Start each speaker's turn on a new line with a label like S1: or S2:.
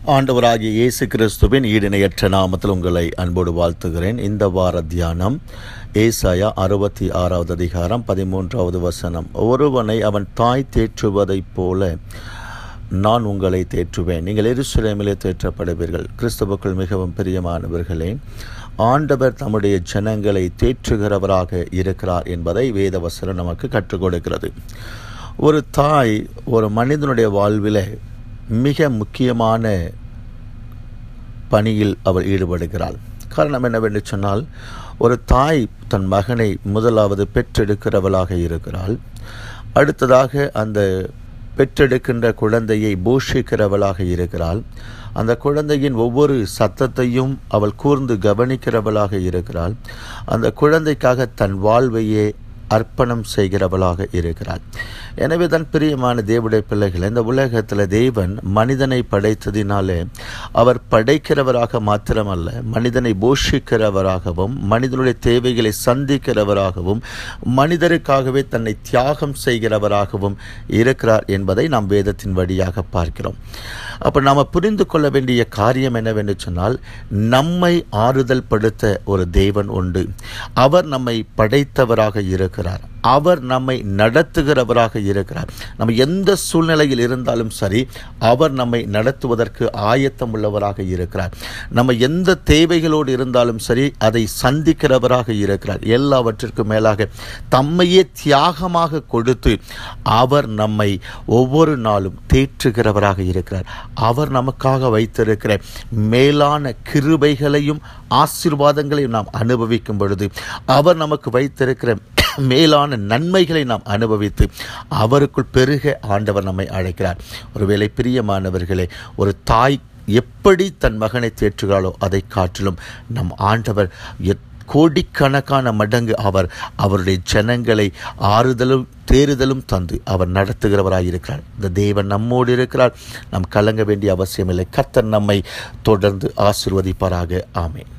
S1: ஆண்டவராகிய இயேசு கிறிஸ்துவின் ஈடிணையற்ற நாமத்தில் உங்களை அன்போடு வாழ்த்துகிறேன் இந்த வார தியானம் ஏசாயா அறுபத்தி ஆறாவது அதிகாரம் பதிமூன்றாவது வசனம் ஒருவனை அவன் தாய் தேற்றுவதைப் போல நான் உங்களை தேற்றுவேன் நீங்கள் எருசலேமிலே தேற்றப்படுவீர்கள் கிறிஸ்துவுக்குள் மிகவும் பிரியமானவர்களே ஆண்டவர் தம்முடைய ஜனங்களை தேற்றுகிறவராக இருக்கிறார் என்பதை வேதவசனம் நமக்கு கற்றுக் கொடுக்கிறது ஒரு தாய் ஒரு மனிதனுடைய வாழ்வில் மிக முக்கியமான பணியில் அவள் ஈடுபடுகிறாள் காரணம் என்னவென்று சொன்னால் ஒரு தாய் தன் மகனை முதலாவது பெற்றெடுக்கிறவளாக இருக்கிறாள் அடுத்ததாக அந்த பெற்றெடுக்கின்ற குழந்தையை போஷிக்கிறவளாக இருக்கிறாள் அந்த குழந்தையின் ஒவ்வொரு சத்தத்தையும் அவள் கூர்ந்து கவனிக்கிறவளாக இருக்கிறாள் அந்த குழந்தைக்காக தன் வாழ்வையே அர்ப்பணம் செய்கிறவளாக இருக்கிறாள் எனவே தான் பிரியமான தேவடைய பிள்ளைகள் இந்த உலகத்தில் தேவன் மனிதனை படைத்ததினாலே அவர் படைக்கிறவராக மாத்திரமல்ல மனிதனை போஷிக்கிறவராகவும் மனிதனுடைய தேவைகளை சந்திக்கிறவராகவும் மனிதருக்காகவே தன்னை தியாகம் செய்கிறவராகவும் இருக்கிறார் என்பதை நாம் வேதத்தின் வழியாக பார்க்கிறோம் அப்போ நாம் புரிந்து கொள்ள வேண்டிய காரியம் என்னவென்று சொன்னால் நம்மை ஆறுதல் படுத்த ஒரு தேவன் உண்டு அவர் நம்மை படைத்தவராக இருக்கிறார் அவர் நம்மை நடத்துகிறவராக இருக்கிறார் நம்ம எந்த சூழ்நிலையில் இருந்தாலும் சரி அவர் நம்மை நடத்துவதற்கு ஆயத்தம் உள்ளவராக இருக்கிறார் நம்ம எந்த தேவைகளோடு இருந்தாலும் சரி அதை சந்திக்கிறவராக இருக்கிறார் எல்லாவற்றிற்கும் மேலாக தம்மையே தியாகமாக கொடுத்து அவர் நம்மை ஒவ்வொரு நாளும் தேற்றுகிறவராக இருக்கிறார் அவர் நமக்காக வைத்திருக்கிற மேலான கிருபைகளையும் ஆசீர்வாதங்களையும் நாம் அனுபவிக்கும் பொழுது அவர் நமக்கு வைத்திருக்கிற மேலான நன்மைகளை நாம் அனுபவித்து அவருக்குள் பெருக ஆண்டவர் நம்மை அழைக்கிறார் ஒருவேளை பிரியமானவர்களே ஒரு தாய் எப்படி தன் மகனை தேற்றுகிறாளோ அதை காட்டிலும் நம் ஆண்டவர் எத் கோடிக்கணக்கான மடங்கு அவர் அவருடைய ஜனங்களை ஆறுதலும் தேறுதலும் தந்து அவர் நடத்துகிறவராக இருக்கிறார் இந்த தேவன் நம்மோடு இருக்கிறார் நாம் கலங்க வேண்டிய அவசியமில்லை கர்த்தர் நம்மை தொடர்ந்து ஆசிர்வதிப்பாராக ஆமே